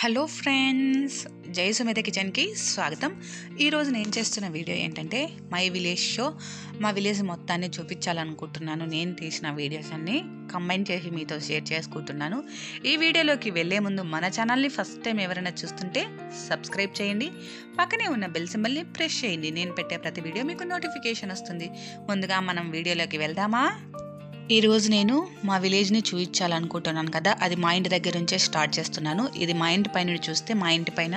hello friends జయ సుమేధ కిచెన్కి స్వాగతం ఈరోజు నేను చేస్తున్న వీడియో ఏంటంటే మై విలేజ్ షో మా విలేజ్ మొత్తాన్ని చూపించాలనుకుంటున్నాను నేను తీసిన వీడియోస్ అన్ని కంబైన్ చేసి మీతో షేర్ చేసుకుంటున్నాను ఈ వీడియోలోకి వెళ్ళే ముందు మన ఛానల్ని ఫస్ట్ టైం ఎవరైనా చూస్తుంటే సబ్స్క్రైబ్ చేయండి పక్కనే ఉన్న బెల్ సింబల్ని ప్రెస్ చేయండి నేను పెట్టే ప్రతి వీడియో మీకు నోటిఫికేషన్ వస్తుంది ముందుగా మనం వీడియోలోకి వెళ్దామా ఈరోజు నేను మా విలేజ్ని చూపించాలనుకుంటున్నాను కదా అది మా ఇంటి దగ్గర నుంచే స్టార్ట్ చేస్తున్నాను ఇది మా ఇంటి పైన చూస్తే మా ఇంటి పైన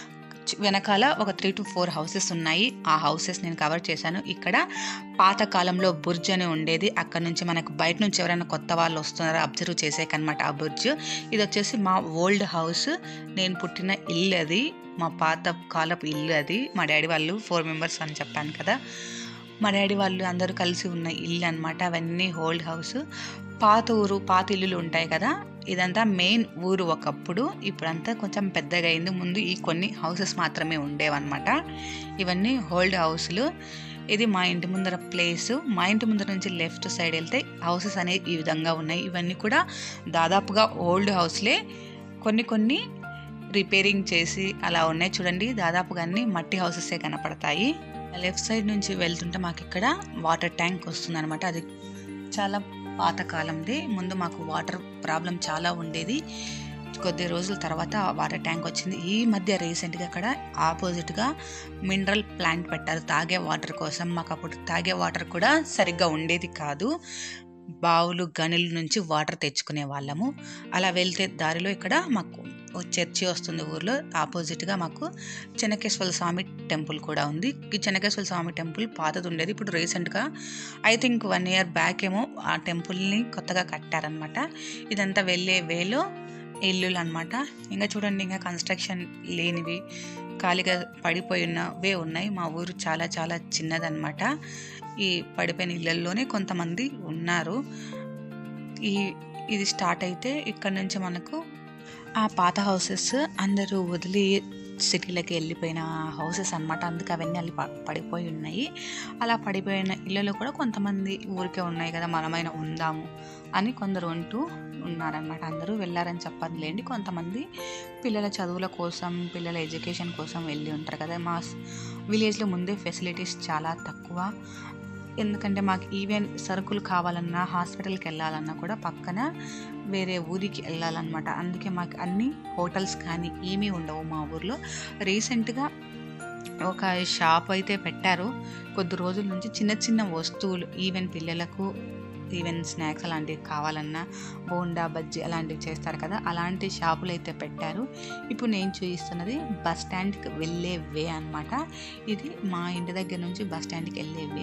చ- వెనకాల ఒక త్రీ టు ఫోర్ హౌసెస్ ఉన్నాయి ఆ హౌసెస్ నేను కవర్ చేశాను ఇక్కడ పాత కాలంలో బుర్జ్ అని ఉండేది అక్కడ నుంచి మనకు బయట నుంచి ఎవరైనా కొత్త వాళ్ళు వస్తున్నారో అబ్జర్వ్ చేసేకనమాట ఆ బుర్జ్ ఇది వచ్చేసి మా ఓల్డ్ హౌస్ నేను పుట్టిన ఇల్లు అది మా పాత కాలపు ఇల్లు అది మా డాడీ వాళ్ళు ఫోర్ మెంబర్స్ అని చెప్పాను కదా మా డాడీ వాళ్ళు అందరూ కలిసి ఉన్న ఇల్లు అనమాట అవన్నీ ఓల్డ్ హౌస్ పాత ఊరు పాత ఇల్లులు ఉంటాయి కదా ఇదంతా మెయిన్ ఊరు ఒకప్పుడు ఇప్పుడంతా కొంచెం పెద్దగా అయింది ముందు ఈ కొన్ని హౌసెస్ మాత్రమే ఉండేవన్నమాట ఇవన్నీ ఓల్డ్ హౌస్లు ఇది మా ఇంటి ముందర ప్లేస్ మా ఇంటి ముందర నుంచి లెఫ్ట్ సైడ్ వెళ్తే హౌసెస్ అనేవి ఈ విధంగా ఉన్నాయి ఇవన్నీ కూడా దాదాపుగా ఓల్డ్ హౌస్లే కొన్ని కొన్ని రిపేరింగ్ చేసి అలా ఉన్నాయి చూడండి దాదాపుగా అన్ని మట్టి హౌసెసే కనపడతాయి లెఫ్ట్ సైడ్ నుంచి వెళ్తుంటే మాకు ఇక్కడ వాటర్ ట్యాంక్ వస్తుంది అనమాట అది చాలా పాతకాలంది ముందు మాకు వాటర్ ప్రాబ్లం చాలా ఉండేది కొద్ది రోజుల తర్వాత ఆ వాటర్ ట్యాంక్ వచ్చింది ఈ మధ్య రీసెంట్గా అక్కడ ఆపోజిట్గా మినరల్ ప్లాంట్ పెట్టారు తాగే వాటర్ కోసం మాకు అప్పుడు తాగే వాటర్ కూడా సరిగ్గా ఉండేది కాదు బావులు గనుల నుంచి వాటర్ తెచ్చుకునే వాళ్ళము అలా వెళ్తే దారిలో ఇక్కడ మాకు ఓ చర్చి వస్తుంది ఊర్లో ఆపోజిట్గా మాకు చెన్నకేశ్వర స్వామి టెంపుల్ కూడా ఉంది ఈ చెన్నకేశ్వర స్వామి టెంపుల్ పాతది ఉండేది ఇప్పుడు రీసెంట్గా I think one year back ఏమో ఆ టెంపుల్ని కొత్తగా కట్టారనమాట ఇదంతా వెళ్ళే వేలో ఇల్లులు అనమాట ఇంకా చూడండి ఇంకా కన్స్ట్రక్షన్ లేనివి ఖాళీగా పడిపోయి ఉన్నవే ఉన్నాయి మా ఊరు చాలా చాలా చిన్నదన్నమాట ఈ పడిపోయిన ఇళ్ళల్లోనే కొంతమంది ఉన్నారు ఈ ఇది స్టార్ట్ అయితే ఇక్కడ నుంచి మనకు ఆ పాత హౌసెస్ అందరూ వదిలి సిటీలకి వెళ్ళిపోయిన హౌసెస్ అన్నమాట అందుకే అవన్నీ అల్లి ప- పడిపోయి ఉన్నాయి అలా పడిపోయిన ఇళ్ళలో కూడా కొంతమంది ఊరికే ఉన్నాయి కదా మనమైనా ఉందాము అని కొందరు ఉంటూ ఉన్నారనమాట అందరూ వెళ్ళారని చెప్పదులేండి కొంతమంది పిల్లల చదువుల కోసం పిల్లల ఎడ్యుకేషన్ కోసం వెళ్ళి ఉంటారు కదా మా విలేజ్లో ముందే ఫెసిలిటీస్ చాలా తక్కువ ఎందుకంటే మాకు ఈవెన్ సరుకులు కావాలన్నా హాస్పిటల్కి వెళ్ళాలన్నా కూడా పక్కన వేరే ఊరికి వెళ్ళాలన్నమాట అందుకే మాకు అన్ని హోటల్స్ కానీ ఏమీ ఉండవు మా ఊర్లో రీసెంట్గా ఒక షాప్ అయితే పెట్టారు కొద్ది రోజుల నుంచి చిన్న చిన్న వస్తువులు ఈవెన్ పిల్లలకు ఈవెన్ స్నాక్స్ అలాంటివి కావాలన్నా బోండా బజ్జీ అలాంటివి చేస్తారు కదా అలాంటి షాపులు అయితే పెట్టారు ఇప్పుడు నేను చూపిస్తున్నది బస్ స్టాండ్కి వెళ్ళే వే అన్నమాట ఇది మా ఇంటి దగ్గర నుంచి బస్ స్టాండ్కి వెళ్ళే వే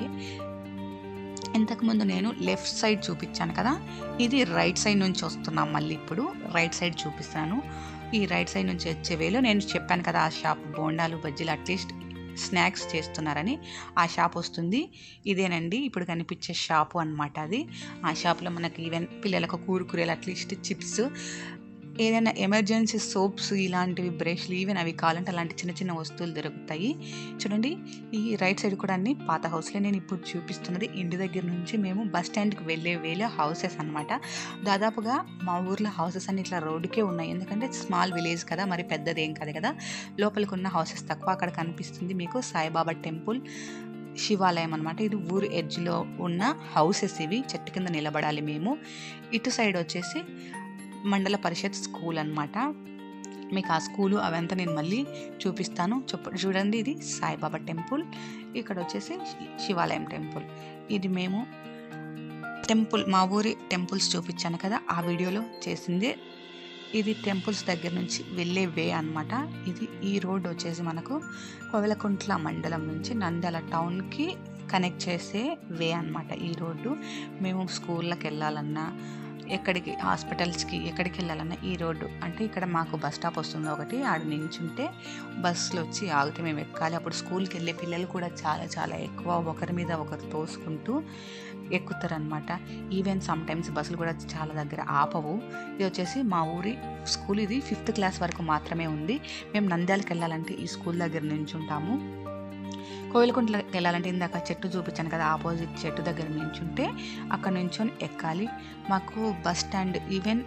ఇంతకుముందు నేను లెఫ్ట్ సైడ్ చూపించాను కదా ఇది రైట్ సైడ్ నుంచి వస్తున్నాం మళ్ళీ ఇప్పుడు రైట్ సైడ్ చూపిస్తాను ఈ రైట్ సైడ్ నుంచి వచ్చే వేలో నేను చెప్పాను కదా ఆ షాప్ బోండాలు బజ్జీలు అట్లీస్ట్ స్నాక్స్ చేస్తున్నారని ఆ షాప్ వస్తుంది ఇదేనండి ఇప్పుడు కనిపించే షాపు అన్నమాట అది ఆ షాప్లో మనకి ఈవెన్ పిల్లలకు కూరుకురేలు అట్లీస్ట్ చిప్స్ ఏదైనా ఎమర్జెన్సీ సోప్స్ ఇలాంటివి బ్రష్లు ఈవెన్ అవి కావాలంటే అలాంటి చిన్న చిన్న వస్తువులు దొరుకుతాయి చూడండి ఈ రైట్ సైడ్ కూడా అన్ని పాత హౌస్లే నేను ఇప్పుడు చూపిస్తున్నది ఇంటి దగ్గర నుంచి మేము బస్ స్టాండ్కి వెళ్ళే వేలో హౌసెస్ అన్నమాట దాదాపుగా మా ఊర్లో హౌసెస్ అన్ని ఇట్లా రోడ్డుకే ఉన్నాయి ఎందుకంటే స్మాల్ విలేజ్ కదా మరి పెద్దది ఏం కాదు కదా లోపలికి ఉన్న హౌసెస్ తక్కువ అక్కడ కనిపిస్తుంది మీకు సాయిబాబా టెంపుల్ శివాలయం అనమాట ఇది ఊరు ఎడ్జ్లో ఉన్న హౌసెస్ ఇవి చెట్టు కింద నిలబడాలి మేము ఇటు సైడ్ వచ్చేసి మండల పరిషత్ స్కూల్ అన్నమాట మీకు ఆ స్కూలు అవంతా నేను మళ్ళీ చూపిస్తాను చెప్ప చూడండి ఇది సాయిబాబా టెంపుల్ ఇక్కడ వచ్చేసి శి- శివాలయం టెంపుల్ ఇది మేము టెంపుల్ మా ఊరి టెంపుల్స్ చూపించాను కదా ఆ వీడియోలో చేసింది ఇది టెంపుల్స్ దగ్గర నుంచి వెళ్ళే వే అన్నమాట ఇది ఈ రోడ్ వచ్చేసి మనకు కోవెలకుంట్ల మండలం నుంచి నంద్యాల టౌన్కి కనెక్ట్ చేసే వే అన్నమాట ఈ రోడ్డు మేము స్కూళ్ళకి వెళ్ళాలన్నా ఎక్కడికి హాస్పిటల్స్కి ఎక్కడికి వెళ్ళాలన్నా ఈ రోడ్డు అంటే ఇక్కడ మాకు బస్ స్టాప్ వస్తుంది ఒకటి ఆడ నించుంటే బస్సులు వచ్చి ఆగితే మేము ఎక్కాలి అప్పుడు స్కూల్కి వెళ్ళే పిల్లలు కూడా చాలా చాలా ఎక్కువ ఒకరి మీద ఒకరు తోసుకుంటూ ఎక్కుతారనమాట ఈవెన్ సమ్ టైమ్స్ బస్సులు కూడా చాలా దగ్గర ఆపవు ఇది వచ్చేసి మా ఊరి స్కూల్ ఇది ఫిఫ్త్ క్లాస్ వరకు మాత్రమే ఉంది మేము నంద్యాలకు వెళ్ళాలంటే ఈ స్కూల్ దగ్గర నుంచి ఉంటాము కోయిలకుంట్లకి వెళ్ళాలంటే ఇందాక చెట్టు చూపించాను కదా ఆపోజిట్ చెట్టు దగ్గర నించుంటే అక్కడ నుంచొని ఎక్కాలి మాకు బస్ స్టాండ్ ఈవెన్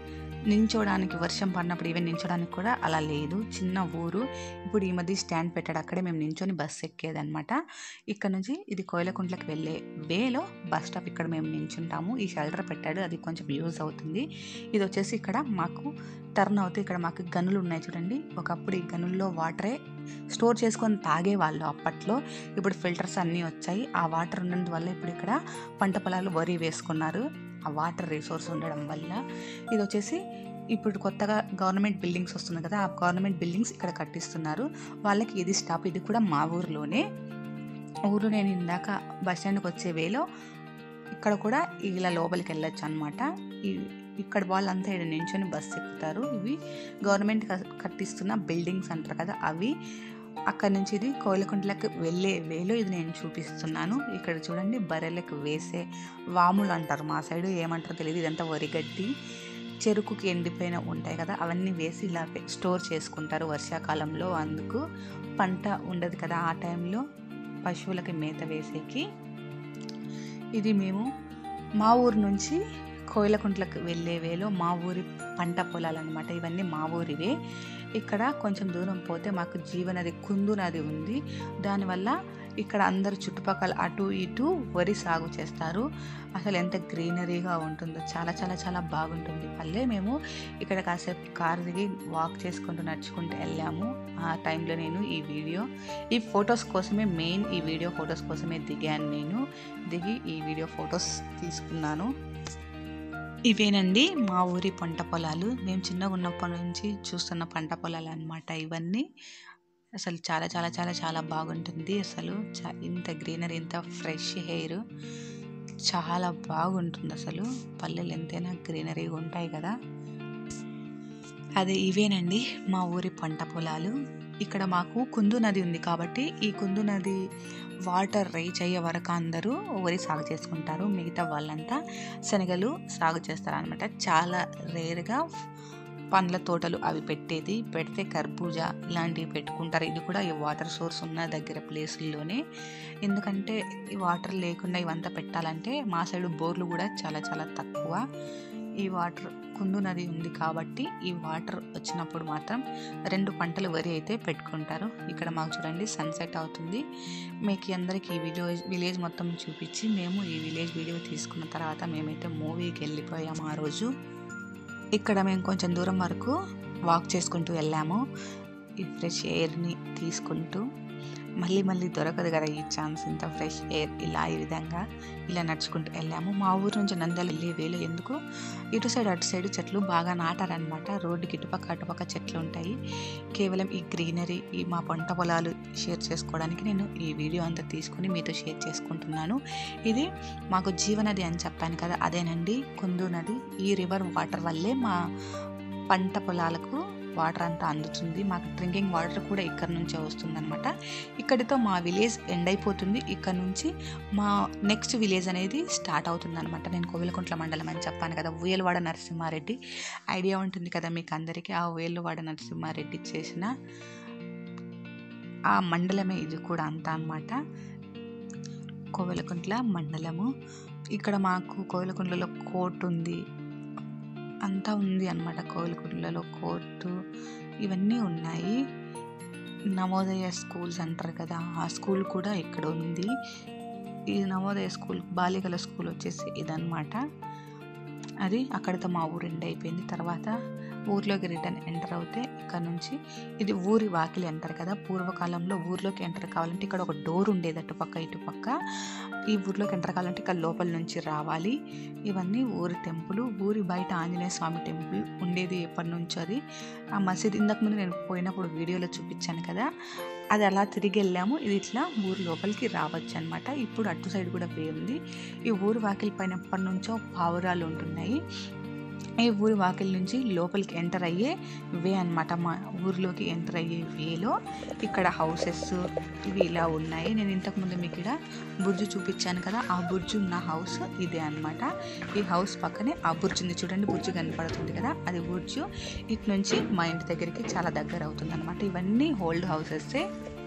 నించోడానికి వర్షం పడినప్పుడు ఈవెన్ నించోడానికి కూడా అలా లేదు చిన్న ఊరు ఇప్పుడు ఈ మధ్య స్టాండ్ పెట్టాడు అక్కడే మేము నించొని బస్సు ఎక్కేదనమాట ఇక్కడ నుంచి ఇది కోయిలకుంట్లకు వెళ్ళే వేలో బస్ స్టాప్ ఇక్కడ మేము నించుంటాము ఈ షెల్టర్ పెట్టాడు అది కొంచెం యూజ్ అవుతుంది ఇది వచ్చేసి ఇక్కడ మాకు టర్న్ అవుతుంది ఇక్కడ మాకు గనులు ఉన్నాయి చూడండి ఒకప్పుడు ఈ గనుల్లో వాటరే స్టోర్ చేసుకొని తాగేవాళ్ళు అప్పట్లో ఇప్పుడు ఫిల్టర్స్ అన్నీ వచ్చాయి ఆ వాటర్ ఉన్నందువల్ల ఇప్పుడు ఇక్కడ పంట పొలాలు వరి వేసుకున్నారు ఆ వాటర్ రిసోర్స్ ఉండడం వల్ల ఇది వచ్చేసి ఇప్పుడు కొత్తగా గవర్నమెంట్ బిల్డింగ్స్ వస్తున్నాయి కదా ఆ గవర్నమెంట్ బిల్డింగ్స్ ఇక్కడ కట్టిస్తున్నారు వాళ్ళకి ఇది స్టాప్ ఇది కూడా మా ఊరిలోనే ఊరు నేను ఇందాక బస్ స్టాండ్కి వచ్చే వేలో ఇక్కడ కూడా ఇలా లోపలికి వెళ్ళొచ్చు అనమాట ఇక్కడ వాళ్ళంతా ఇక్కడ నించొని బస్సు ఎక్కుతారు ఇవి గవర్నమెంట్ క- కట్టిస్తున్న బిల్డింగ్స్ అంటారు కదా అవి అక్కడ నుంచి ఇది కోయిలకుంట్లకు వెళ్ళే వేలో ఇది నేను చూపిస్తున్నాను ఇక్కడ చూడండి బర్రెలకు వేసే వాములు అంటారు మా సైడు ఏమంటారో తెలియదు ఇదంతా వరిగడ్డి చెరుకుకి ఎండిపోయిన ఉంటాయి కదా అవన్నీ వేసి ఇలా పె- స్టోర్ చేసుకుంటారు వర్షాకాలంలో అందుకు పంట ఉండదు కదా ఆ టైంలో పశువులకి మేత వేసేకి ఇది మేము మా ఊరు నుంచి కోయిలకుంట్లకు వెళ్ళే వేలో మా ఊరి పంట పొలాలు అనమాట ఇవన్నీ మా ఊరివే ఇక్కడ కొంచెం దూరం పోతే మాకు జీవనది కుందు నది ఉంది దానివల్ల ఇక్కడ అందరు చుట్టుపక్కల అటు ఇటు వరి సాగు చేస్తారు అసలు ఎంత గ్రీనరీగా ఉంటుందో చాలా చాలా చాలా బాగుంటుంది పల్లె మేము ఇక్కడ కాసేపు కార్ దిగి వాక్ చేసుకుంటూ నడుచుకుంటూ వెళ్ళాము ఆ టైంలో నేను ఈ వీడియో ఈ ఫొటోస్ కోసమే మెయిన్ ఈ వీడియో ఫొటోస్ కోసమే దిగాను నేను దిగి ఈ వీడియో ఫొటోస్ తీసుకున్నాను ఇవేనండి మా ఊరి పంట పొలాలు మేము చిన్నగా ఉన్నప్పటి నుంచి చూస్తున్న పంట పొలాలు అన్నమాట ఇవన్నీ అసలు చాలా చాలా చాలా చాలా బాగుంటుంది అసలు చా- ఇంత గ్రీనరీ ఇంత ఫ్రెష్ హెయిర్ చాలా బాగుంటుంది అసలు పల్లెలు ఎంతైనా గ్రీనరీగా ఉంటాయి కదా అదే ఇవేనండి మా ఊరి పంట పొలాలు ఇక్కడ మాకు కుందు నది ఉంది కాబట్టి ఈ కుందు నది వాటర్ రీచ్ అయ్యే వరకు అందరూ వరి సాగు చేసుకుంటారు మిగతా వాళ్ళంతా శనగలు సాగు చేస్తారు అనమాట చాలా రేర్గా పండ్ల తోటలు అవి పెట్టేది పెడితే కర్బూజా ఇలాంటివి పెట్టుకుంటారు ఇది కూడా ఈ వాటర్ సోర్స్ ఉన్న దగ్గర ప్లేసుల్లోనే ఎందుకంటే ఈ వాటర్ లేకుండా ఇవంతా పెట్టాలంటే మా సైడ్ బోర్లు కూడా చాలా చాలా తక్కువ ఈ వాటర్ కుందు నది ఉంది కాబట్టి ఈ వాటర్ వచ్చినప్పుడు మాత్రం రెండు పంటలు వరి అయితే పెట్టుకుంటారు ఇక్కడ మాకు చూడండి సన్సెట్ అవుతుంది మీకు అందరికి ఈ విలేజ్ విలేజ్ మొత్తం చూపించి మేము ఈ విలేజ్ వీడియో తీసుకున్న తర్వాత మేమైతే మూవీకి వెళ్ళిపోయాము ఆ రోజు ఇక్కడ మేము కొంచెం దూరం వరకు వాక్ చేసుకుంటూ వెళ్ళాము ఈ ఫ్రెష్ ఎయిర్ని తీసుకుంటూ మళ్ళీ మళ్ళీ దొరకదు కదా ఈ ఛాన్స్ ఇంత ఫ్రెష్ ఎయిర్ ఇలా ఈ విధంగా ఇలా నడుచుకుంటూ వెళ్ళాము మా ఊరు నుంచి నంద్యాల వెళ్ళే వేలు ఎందుకు ఇటు సైడ్ అటు సైడ్ చెట్లు బాగా నాటారనమాట రోడ్డుకి ఇటుపక్క అటుపక్క చెట్లు ఉంటాయి కేవలం ఈ గ్రీనరీ ఈ మా పంట పొలాలు షేర్ చేసుకోవడానికి నేను ఈ వీడియో అంతా తీసుకుని మీతో షేర్ చేసుకుంటున్నాను ఇది మాకు జీవనది అని చెప్పాను కదా అదేనండి కుందు నది ఈ రివర్ వాటర్ వల్లే మా పంట పొలాలకు వాటర్ అంతా అందుతుంది మాకు డ్రింకింగ్ వాటర్ కూడా ఇక్కడ నుంచే వస్తుందన్నమాట ఇక్కడితో మా విలేజ్ ఎండ్ అయిపోతుంది ఇక్కడ నుంచి మా నెక్స్ట్ విలేజ్ అనేది స్టార్ట్ అవుతుంది అనమాట నేను కోవిలకుంట్ల మండలం అని చెప్పాను కదా ఊయలవాడ నరసింహారెడ్డి ఐడియా ఉంటుంది కదా మీకు అందరికీ ఆ ఊయలవాడ నరసింహారెడ్డి చేసిన ఆ మండలమే ఇది కూడా అంతా అన్నమాట కోవెలకుంట్ల మండలము ఇక్కడ మాకు కోవెలకుంట్లలో కోర్టు ఉంది అంతా ఉంది అన్నమాట కోవెలకుంట్లలో కోర్టు ఇవన్నీ ఉన్నాయి నవోదయ స్కూల్స్ అంటారు కదా ఆ స్కూల్ కూడా ఇక్కడ ఉంది ఈ నవోదయ స్కూల్ బాలికల స్కూల్ వచ్చేసి ఇదన్నమాట అది అక్కడితో మా ఊరు ఎండ్ అయిపోయింది తర్వాత ఊర్లోకి రిటర్న్ ఎంటర్ అవుతే ఇక్కడ నుంచి ఇది ఊరి వాకిలి అంటారు కదా పూర్వకాలంలో ఊర్లోకి ఎంటర్ కావాలంటే ఇక్కడ ఒక డోర్ ఉండేది అటుపక్క ఇటుపక్క ఈ ఊర్లోకి ఎంటర్ కావాలంటే ఇక్కడ లోపల నుంచి రావాలి ఇవన్నీ ఊరి టెంపుల్ ఊరి బయట ఆంజనేయ స్వామి టెంపుల్ ఉండేది ఎప్పటి నుంచో అది ఆ మసీద్ ఇంతకు ముందు నేను పోయినప్పుడు వీడియోలో చూపించాను కదా అది అలా తిరిగి వెళ్ళాము ఇది ఇట్లా ఊరు లోపలికి రావచ్చు అనమాట ఇప్పుడు అటు సైడ్ కూడా వే ఉంది ఈ ఊరు వాకిలి పైన ఎప్పటి నుంచో పావురాలు ఉంటున్నాయి ఈ ఊరి వాకిలి నుంచి లోపలికి ఎంటర్ అయ్యే వే అన్నమాట మా ఊరిలోకి ఎంటర్ అయ్యే వేలో ఇక్కడ హౌసెస్ ఇవి ఇలా ఉన్నాయి నేను ఇంతకుముందు మీకు ఇక్కడ బుర్జు చూపించాను కదా ఆ బుర్జు ఉన్న హౌస్ ఇదే అన్నమాట ఈ హౌస్ పక్కనే ఆ బుర్జు ఉంది చూడండి బుర్జు కనపడుతుంది కదా అది బుర్జు ఇటు నుంచి మా ఇంటి దగ్గరికి చాలా దగ్గర అవుతుంది అనమాట ఇవన్నీ ఓల్డ్ హౌసెసే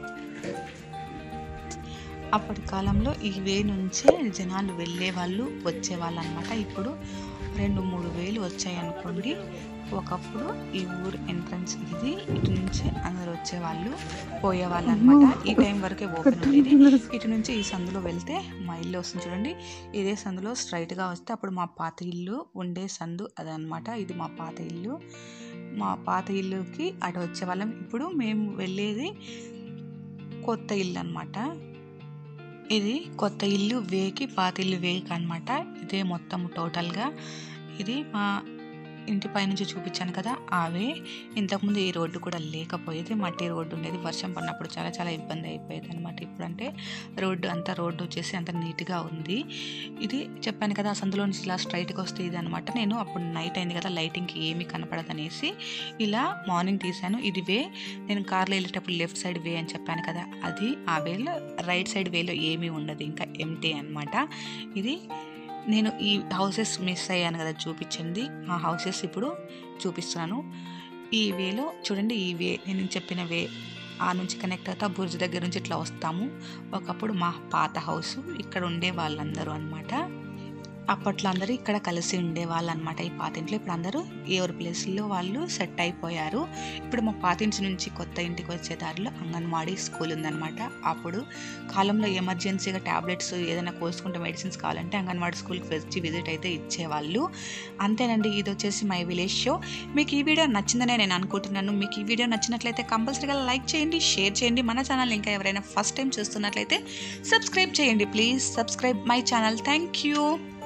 అప్పటి కాలంలో ఈ వే నుంచే జనాలు వెళ్ళే వాళ్ళు వచ్చేవాళ్ళు అనమాట ఇప్పుడు రెండు మూడు వేలు వచ్చాయి అనుకోండి ఒకప్పుడు ఈ ఊరు ఎంట్రన్స్ ఇది ఇటు నుంచి అందరు వచ్చేవాళ్ళు పోయేవాళ్ళు అనమాట ఈ టైం వరకే ఓపెన్ ఉండేది ఇటు నుంచి ఈ సందులో వెళ్తే మా ఇల్లు వస్తుంది చూడండి ఇదే సందులో స్ట్రైట్గా వస్తే అప్పుడు మా పాత ఇల్లు ఉండే సందు అదనమాట ఇది మా పాత ఇల్లు మా పాత ఇల్లుకి అటు వచ్చేవాళ్ళం ఇప్పుడు మేము వెళ్ళేది కొత్త ఇల్లు అనమాట ఇది కొత్త ఇల్లు వేకి పాత ఇల్లు వేకి అనమాట ఇదే మొత్తం టోటల్గా ఇది మా ఇంటి పైనుంచి చూపించాను కదా అవే ఇంతకుముందు ఈ రోడ్డు కూడా లేకపోయేది మట్టి రోడ్డు ఉండేది వర్షం పడినప్పుడు చాలా చాలా ఇబ్బంది అయిపోయేది అనమాట ఇప్పుడంటే రోడ్డు అంతా రోడ్డు వచ్చేసి అంత నీట్గా ఉంది ఇది చెప్పాను కదా ఆ సందులో నుంచి ఇలా స్ట్రైట్గా వస్తే ఇది అనమాట నేను అప్పుడు నైట్ అయింది కదా లైటింగ్కి ఏమీ కనపడదనేసి ఇలా మార్నింగ్ తీశాను ఇది వే నేను కార్లో వెళ్ళేటప్పుడు లెఫ్ట్ సైడ్ వే అని చెప్పాను కదా అది ఆ వేలో రైట్ సైడ్ వేలో ఏమీ ఉండదు ఇంకా ఎంటీ అనమాట ఇది నేను ఈ హౌసెస్ మిస్ అయ్యాను కదా చూపించింది ఆ హౌసెస్ ఇప్పుడు చూపిస్తున్నాను ఈ వేలో చూడండి ఈ వే నేను చెప్పిన వే ఆ నుంచి కనెక్ట్ అవుతా బుర్జ్ దగ్గర నుంచి ఇట్లా వస్తాము ఒకప్పుడు మా పాత హౌస్ ఇక్కడ ఉండే వాళ్ళందరూ అనమాట అప్పట్లో అందరూ ఇక్కడ కలిసి ఉండేవాళ్ళు అనమాట ఈ పాత ఇంట్లో ఇప్పుడు అందరూ ఎవరి ప్లేస్లో వాళ్ళు సెట్ అయిపోయారు ఇప్పుడు మా పాత ఇంటి నుంచి కొత్త ఇంటికి వచ్చే దారిలో అంగన్వాడీ స్కూల్ ఉందన్నమాట అప్పుడు కాలంలో ఎమర్జెన్సీగా ట్యాబ్లెట్స్ ఏదైనా కోసుకుంటే మెడిసిన్స్ కావాలంటే అంగన్వాడీ స్కూల్కి వచ్చి విజిట్ అయితే ఇచ్చేవాళ్ళు అంతేనండి ఇది వచ్చేసి మై విలేజ్ షో మీకు ఈ వీడియో నచ్చిందనే నేను అనుకుంటున్నాను మీకు ఈ వీడియో నచ్చినట్లయితే కంపల్సరీగా లైక్ చేయండి షేర్ చేయండి మన ఛానల్ ఇంకా ఎవరైనా ఫస్ట్ టైం చూస్తున్నట్లయితే సబ్స్క్రైబ్ చేయండి please subscribe my channel thank you